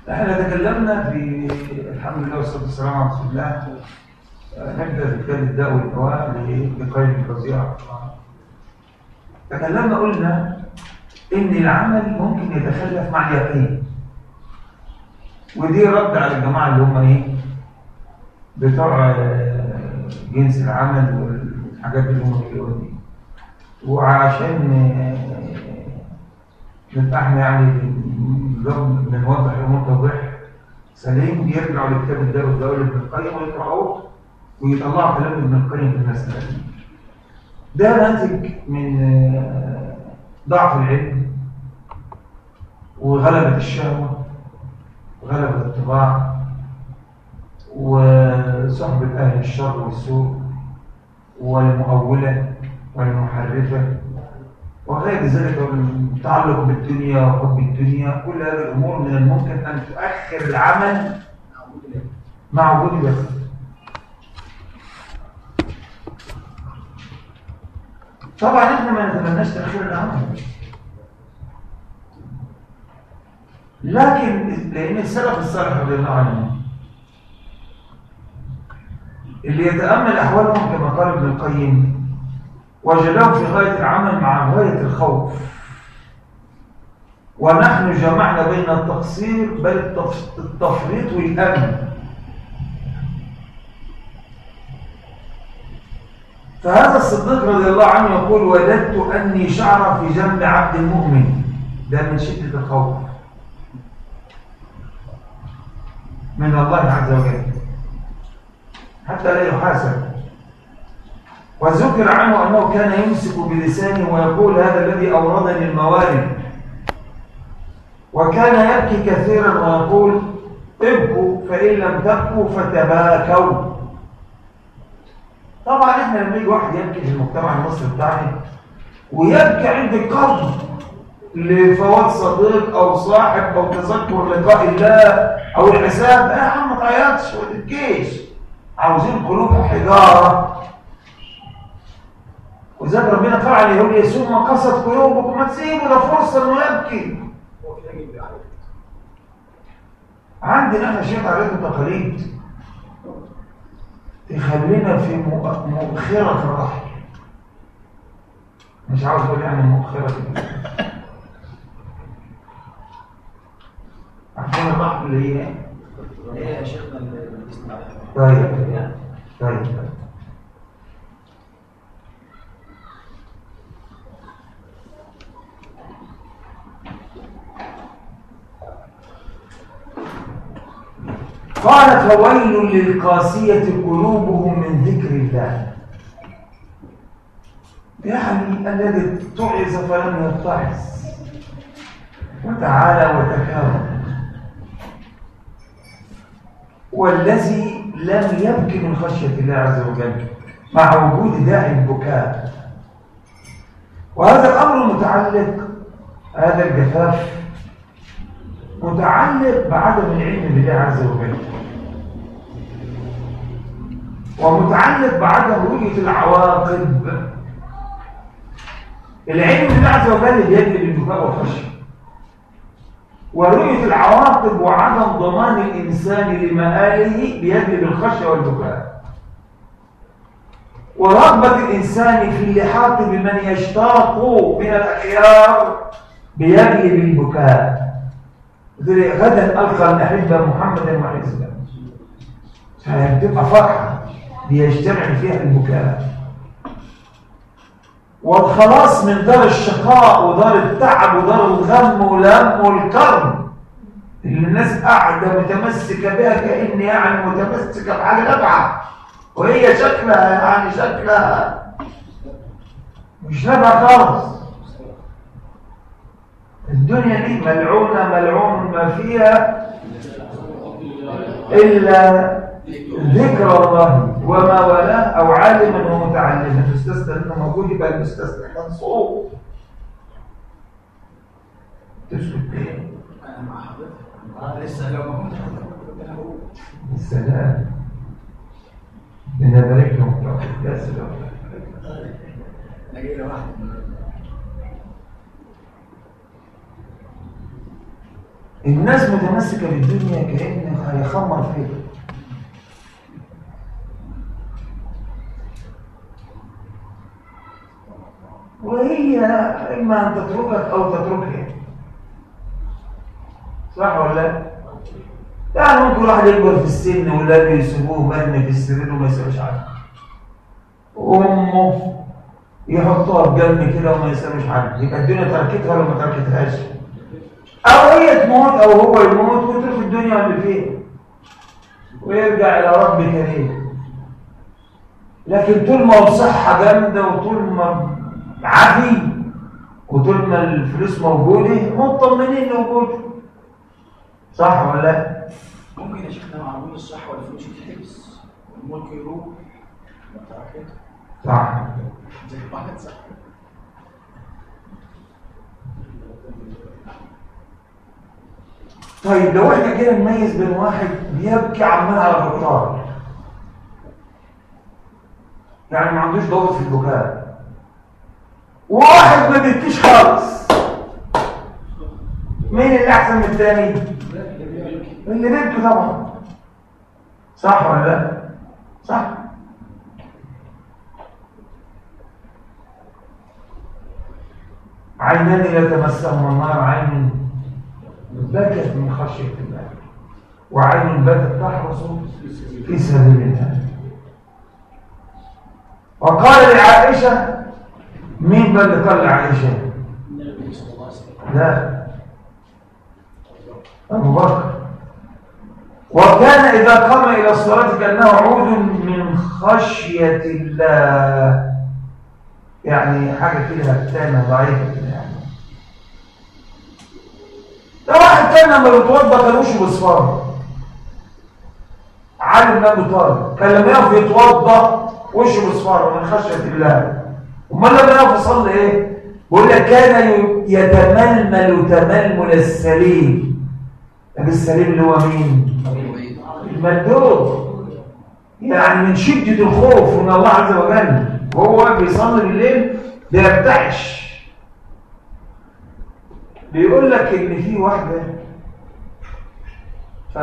احنا تكلمنا في الحمد لله والصلاه والسلام على رسول الله نبدا في كتاب الداء والدواء لقيم الفظيع تكلمنا قلنا ان العمل ممكن يتخلف مع اليقين ودي رد على الجماعه اللي هم ايه بتوع جنس العمل والحاجات اللي هم بيقولوا دي وعشان نبقى احنا يعني بنوضح الامور توضيح سليم يرجعوا لكتاب الدار والدولة ابن القيم ويقرأوه ويطلعوا كلام ابن القيم في المسألة دي. ده ناتج من ضعف العلم وغلبة الشهوة وغلبة الطباع وصحبة أهل الشر والسوء والمؤولة والمحرفة وغير ذلك التعلق بالدنيا وحب الدنيا كل هذه الأمور من الممكن أن تؤخر العمل مع وجود اليقين طبعا احنا ما نتمناش تأخير العمل لكن لأن السلف الصالح رضي الله عنهم اللي يتأمل أحوالهم كما قال ابن القيم وجدهم في غاية العمل مع غاية الخوف ونحن جمعنا بين التقصير بل التفريط والأمن فهذا الصديق رضي الله عنه يقول وددت أني شعر في جنب عبد مؤمن ده من شدة الخوف من الله عز وجل حتى لا يحاسب وذكر عنه أنه كان يمسك بلسانه ويقول هذا الذي أوردني الموارد وكان يبكي كثيرا ويقول ابكوا فإن لم تبكوا فتباكوا طبعا احنا لما يجي واحد يبكي في المجتمع المصري بتاعنا ويبكي عند القبر لفوات صديق او صاحب او تذكر لقاء الله او الحساب يا عم ما تعيطش وما تبكيش عاوزين قلوب حجاره وذلك ربنا قال على اليهود يسوع ما قصت قلوبكم ما تسيبوا ده فرصه انه يبكي عندنا احنا شيء عادات وتقاليد تخلينا في مؤخرة الرحل مش عاوز اقول يعني مؤخرة عارفين الرحل اللي هي ايه يا شيخنا طيب طيب قال فويل للقاسية قلوبهم من ذكر الله يعني الذي اتعظ فلم يتعظ وتعالى وتكرم والذي لم يبكي من خشية الله عز وجل مع وجود داعي البكاء وهذا الأمر متعلق هذا الجفاف متعلق بعدم العلم بالله عز وجل ومتعلق بعدم رؤية العواقب العلم بالله عز وجل بيجلب البكاء والخشية ورؤية العواقب وعدم ضمان الإنسان لمآله بيجلب الخشية والبكاء ورغبة الإنسان في اللحاق بمن يشتاق من الأخيار بيجلب البكاء غدا ألقى الأحبة محمدا وحزبا فهتبقى فرحة بيجتمع فيها البكاء والخلاص من دار الشقاء ودار التعب ودار الغم والهم والكرب اللي الناس قاعدة متمسكة بها كأن يعني متمسكة بحاجة نافعة وهي شكلها يعني شكلها مش نافعة خالص الدنيا دي ملعونة ملعون ما فيها إلا ذكر الله وما ولاه أو عالما ومتعلما المستثنى إنه موجود يبقى المستثنى منصوب تسكت ليه؟ انا مع حضرتك انا لسه لو ما كنت حضرتك انا هقول السلام بنبارك لهم يا سلام انا جاي لوحدي الناس متمسكة بالدنيا كأن هيخمر فيها وهي إما أن تتركك أو تتركها صح ولا لا؟ يعني ممكن واحد يكبر في السن ولاده يسيبوه مرمي في السرير وما يسألش عنه وأمه يحطوها في جنب كده وما يسألوش عنه يبقى الدنيا تركتها ولا ما تركتهاش أو هي تموت أو هو يموت ويترك الدنيا اللي فيها ويرجع إلى رب كريم لكن طول ما الصحة جامدة وطول ما عافي وطول ما الفلوس موجودة مطمنين لوجوده صح ولا لا؟ ممكن يا شيخنا مع وجود الصحة والفلوس تتحبس والملك يروح وتركته صح زي واحد صح طيب لو احنا كده نميز بين واحد بيبكي عمال على بطال يعني ما عندوش ضغط في البكاء وواحد ما بيبكيش خالص مين اللي احسن من الثاني اللي بيبكي طبعا صح ولا لا صح عينان يتمسهم النار عين بكت من خشية الله وعين بكت تحرس في سبيل الله وقال لعائشة مين بقى اللي قال لعائشة النبي صلى الله عليه وسلم لا أبو بكر وكان إذا قام إلى الصلاة كأنه عود من خشية الله يعني حاجة كده هتانة ضعيفة كده يعني ده واحد كان لما بيتوضى كان وشه بصفار علي بن ابي طالب كان لما يقف يتوضى وشه بصفار من خشيه الله امال لما يقف يصلي ايه بيقول لك كان ي- يتململ تململ السليم طب السليم اللي هو مين المندوب يعني من شدة الخوف من الله عز وجل وهو بيصلي بالليل بيرتعش بيقول لك ان في واحدة ف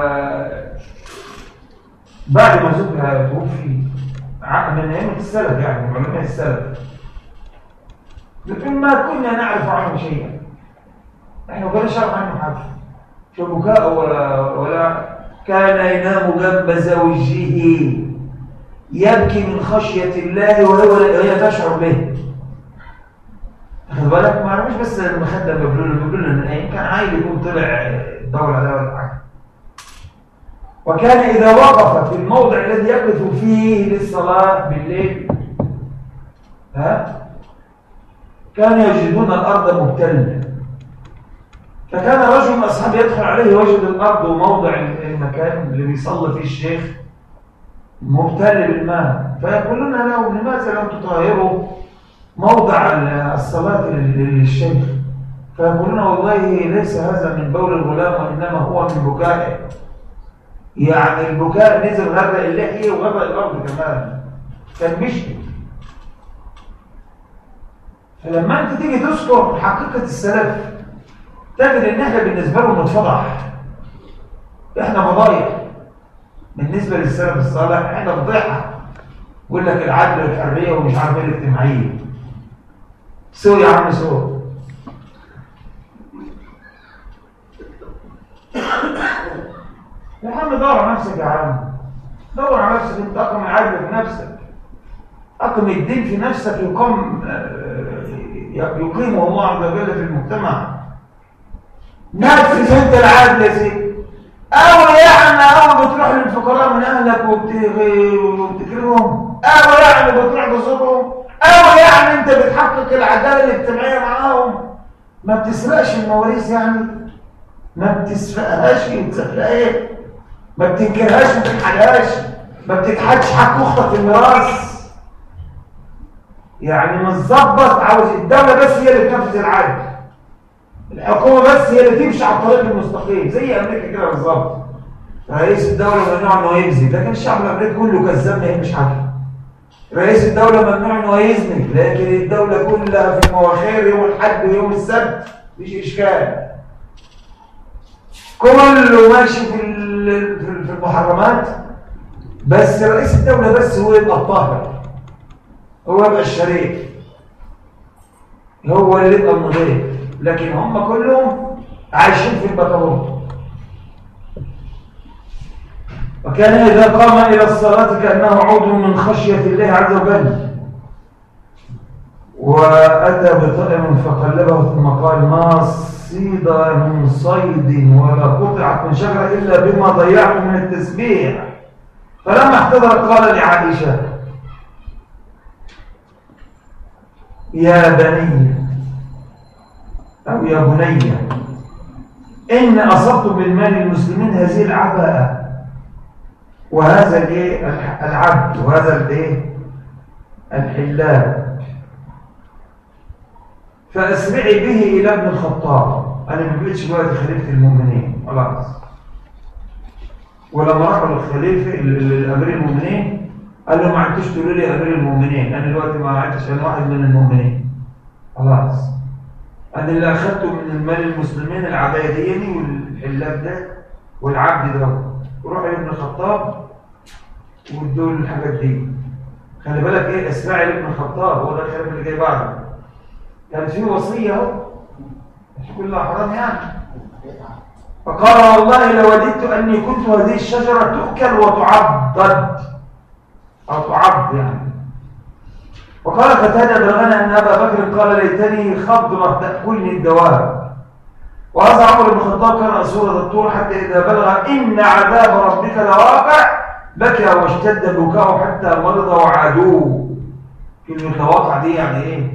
بعد ما زوجها توفي ع- من ايام السلف يعني من علماء السلف لكن ما كنا نعرف عنه شيئا احنا ما كناش نعرف عنه حاجه في بكاء ولا ولا كان ينام جنب زوجه يبكي من خشية الله وهو هي تشعر به خد بالك ما عرفش بس المخدة مبلول مبلول من ايه كان عايل يكون طلع دور على ولا حاجه وكان إذا وقف في الموضع الذي يقف فيه للصلاة بالليل ها كانوا يجدون الأرض مبتلة فكان رجل من أصحابه يدخل عليه وجد الأرض وموضع المكان اللي بيصلي فيه الشيخ مبتل بالماء فيقولون له لماذا لم تطهروا موضع الصلاة للشيخ فيقولون والله ليس هذا من بول الغلام وإنما هو من بكائه يعني البكاء نزل غرق اللحية وغرق الأرض كمان كان مشكل فلما انت تيجي تذكر حقيقة السلف تجد ان احنا بالنسبة لهم نتفضح احنا فضايح بالنسبة للسلف الصالح احنا فضيحة يقول لك العدل والحرية ومش عارف ايه الاجتماعية سوي يا عم سوي يا عم دور على نفسك يا عم دور على نفسك انت اقم العدل في نفسك اقم الدين في نفسك يقام يقيمه الله عز وجل في المجتمع نفذ انت العدل يا سيدي او يعني اول بتروح للفقراء من اهلك وبتغي وبتكرمهم او يعني بتروح تزورهم او يعني انت بتحقق العداله الاجتماعيه معاهم ما بتسرقش المواريث يعني ما بتسرقهاش وتسرقها ايه ما بتنكرهاش ما بتنحلهاش ما بتتحدش حق اختك في الميراث يعني متظبط عاوز الدوله بس هي اللي بتنفذ العدل الحكومه بس هي اللي تمشي على الطريق المستقيم زي امريكا كده بالظبط رئيس الدوله ممنوع انه يكذب لكن الشعب الامريكي كله كذاب ما يهمش حاجه رئيس الدوله ممنوع انه يزني لكن الدوله كلها في مواخير يوم الاحد ويوم السبت مفيش اشكال كله ماشي في ال- في في المحرمات بس رئيس الدولة بس هو يبقى الطاهر هو يبقى الشريف هو اللي يبقى النظيف لكن هم كلهم عايشين في البطارون وكان إذا قام إلى الصلاة كأنه عود من خشية الله عز وجل وأتى بطائر فقلبه ثم قال ما صيد من صيد ولا قطعت من شجرة إلا بما ضيعت من التسبيح فلما احتضرت قال لعائشة يا بني أو يا بني إن أصبت من مال المسلمين هذه العباءة وهذا الايه الح- العبد وهذا الايه الحلال فاسرعي به الى ابن الخطاب انا ما بقتش دلوقتي خليفه المؤمنين خلاص ولما راحوا للخليفه لامير المؤمنين قال له ما عدتش تقولوا لي امير المؤمنين انا دلوقتي ما عدتش انا واحد من المؤمنين خلاص انا اللي اخذته من المال المسلمين العبايه ديني والحلال ده والعبد ده روح لابن الخطاب وادوا له الحاجات دي خلي بالك ايه اسماعيل ابن الخطاب هو ده الخلاف اللي جاي بعده كان في وصيه اهو مش كلها حرام يعني فقال والله لوددت اني كنت هذه الشجره تؤكل وتعضد او تعض يعني وقال قتاده بلغنا ان ابا بكر قال ليتني خضره تاكلني الدواب وهذا عمر بن الخطاب كان سورة الطور حتى إذا بلغ إن عذاب ربك لواقع بكى واشتد بكاءه حتى مرض وعادوه كلمة لواقع دي يعني إيه؟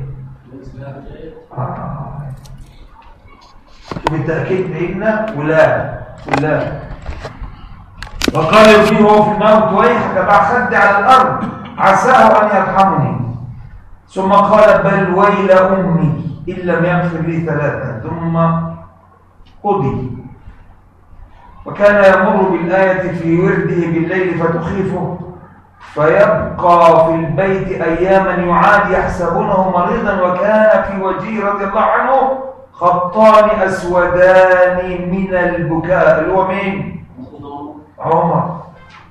آه. وبالتأكيد بإن ولا ولا وقال يجيب هو في الموت ويحك باع خدي على الأرض عساه أن يرحمني ثم قال بل ويل أمي إن لم يغفر لي ثلاثة ثم قضي وكان يمر بالآية في ورده بالليل فتخيفه فيبقى في البيت أياما يعاد يحسبونه مريضا وكان في وجهه رضي الله عنه خطان أسودان من البكاء اللي هو مين؟ عمر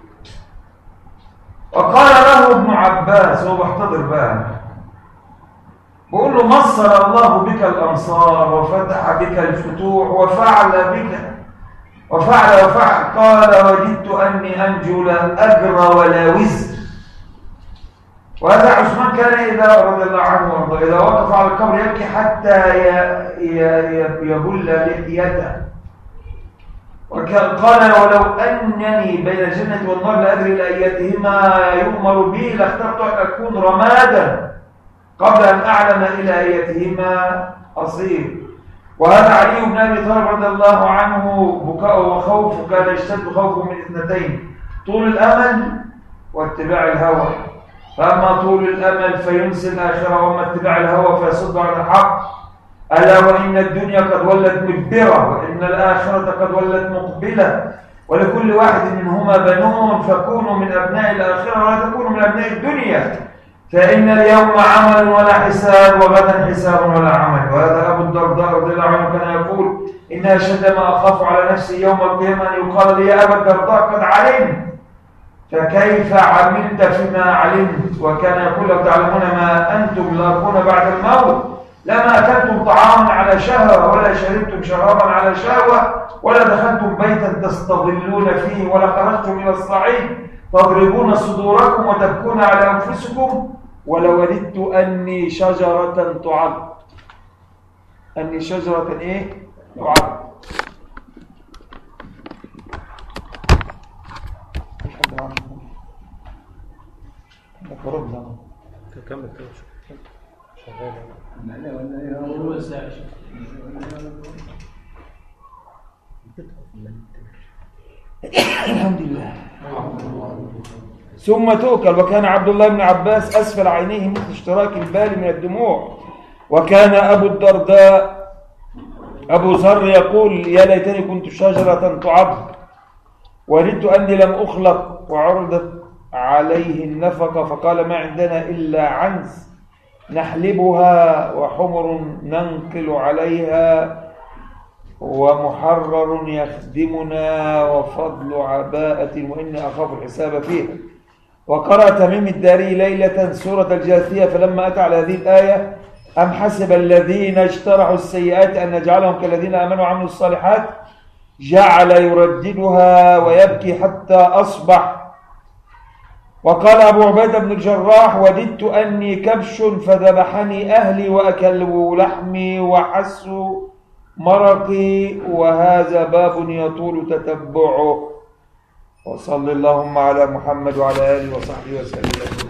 وقال له ابن عباس هو بيحتضر بقى بقول له مصر الله بك الأنصار وفتح بك الفتوح وفعل بك وفعل وفعل قال وجدت أني أنجو لا أجر ولا وزر وهذا عثمان كان إذا رضي الله عنه وارضاه إذا وقف على القبر يبكي حتى ي- ي- يبل لحيته وكان قال ولو أنني بين الجنة والنار لأدري لأيتهما يؤمر بي لاخترت أن أكون رمادا قبل أن أعلم إلى أيتهما أصير وهذا علي بن أبي طالب رضي الله عنه بكاء وخوف كان يشتد خوفه من اثنتين طول الأمل واتباع الهوى فأما طول الأمل فينسي الآخرة وأما اتباع الهوى فيصد عن الحق ألا وإن الدنيا قد ولت مدبرة وإن الآخرة قد ولت مقبلة ولكل واحد منهما بنون فكونوا من أبناء الآخرة ولا تكونوا من أبناء الدنيا فإن اليوم عمل ولا حساب وغدا حساب ولا عمل وهذا أبو الدرداء رضي الله عنه كان يقول إن أشد ما أخاف على نفسي يوم القيامة أن يقال لي يا أبا الدرداء قد علمت فكيف عملت فيما علمت وكان يقول لو تعلمون ما أنتم لاقون بعد الموت لما أكلتم طعاما على شهوة ولا شربتم شرابا على شهوة ولا دخلتم بيتا تستظلون فيه ولا خرجتم إلى الصعيد تضربون صدوركم وتبكون على أنفسكم ولوددت أني شجرة تعض أني شجرة إيه؟ تعض مش حد عارف. ده فرد ده. تكمل كده شوف شغال ربع ساعة الحمد لله ثم تؤكل وكان عبد الله بن عباس أسفل عينيه مثل اشتراك البال من الدموع وكان أبو الدرداء أبو ذر يقول يا ليتني كنت شجرة تعض وددت أني لم أخلق وعرضت عليه النفقة فقال ما عندنا إلا عنز نحلبها وحمر ننقل عليها ومحرر يخدمنا وفضل عباءة وإني أخاف الحساب فيها وقرأ تميم الداري ليلة سورة الجاثية فلما أتى على هذه الآية أم حسب الذين اجترحوا السيئات أن نجعلهم كالذين آمنوا وعملوا الصالحات جعل يرددها ويبكي حتى أصبح وقال أبو عبيدة بن الجراح وددت أني كبش فذبحني أهلي وأكلوا لحمي وحسوا مرقي وهذا باب يطول تتبعه وصل اللهم على محمد وعلى آله وصحبه وسلم